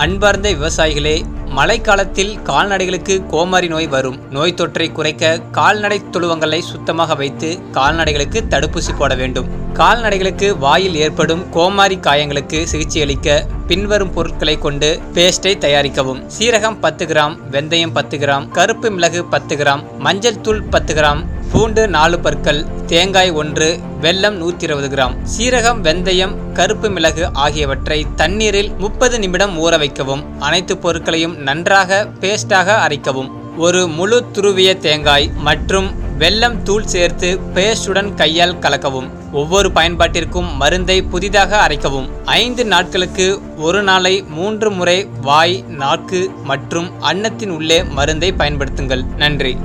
அன்பார்ந்த விவசாயிகளே மழைக்காலத்தில் கால்நடைகளுக்கு கோமாரி நோய் வரும் நோய் தொற்றை குறைக்க கால்நடை தொழுவங்களை சுத்தமாக வைத்து கால்நடைகளுக்கு தடுப்பூசி போட வேண்டும் கால்நடைகளுக்கு வாயில் ஏற்படும் கோமாரி காயங்களுக்கு சிகிச்சையளிக்க பின்வரும் பொருட்களை கொண்டு பேஸ்டை தயாரிக்கவும் சீரகம் பத்து கிராம் வெந்தயம் பத்து கிராம் கருப்பு மிளகு பத்து கிராம் மஞ்சள் தூள் பத்து கிராம் பூண்டு நாலு பற்கள் தேங்காய் ஒன்று வெல்லம் நூற்றி இருபது கிராம் சீரகம் வெந்தயம் கருப்பு மிளகு ஆகியவற்றை தண்ணீரில் முப்பது நிமிடம் ஊற வைக்கவும் அனைத்து பொருட்களையும் நன்றாக பேஸ்டாக அரைக்கவும் ஒரு முழு துருவிய தேங்காய் மற்றும் வெல்லம் தூள் சேர்த்து பேஸ்டுடன் கையால் கலக்கவும் ஒவ்வொரு பயன்பாட்டிற்கும் மருந்தை புதிதாக அரைக்கவும் ஐந்து நாட்களுக்கு ஒரு நாளை மூன்று முறை வாய் நாக்கு மற்றும் அன்னத்தின் உள்ளே மருந்தை பயன்படுத்துங்கள் நன்றி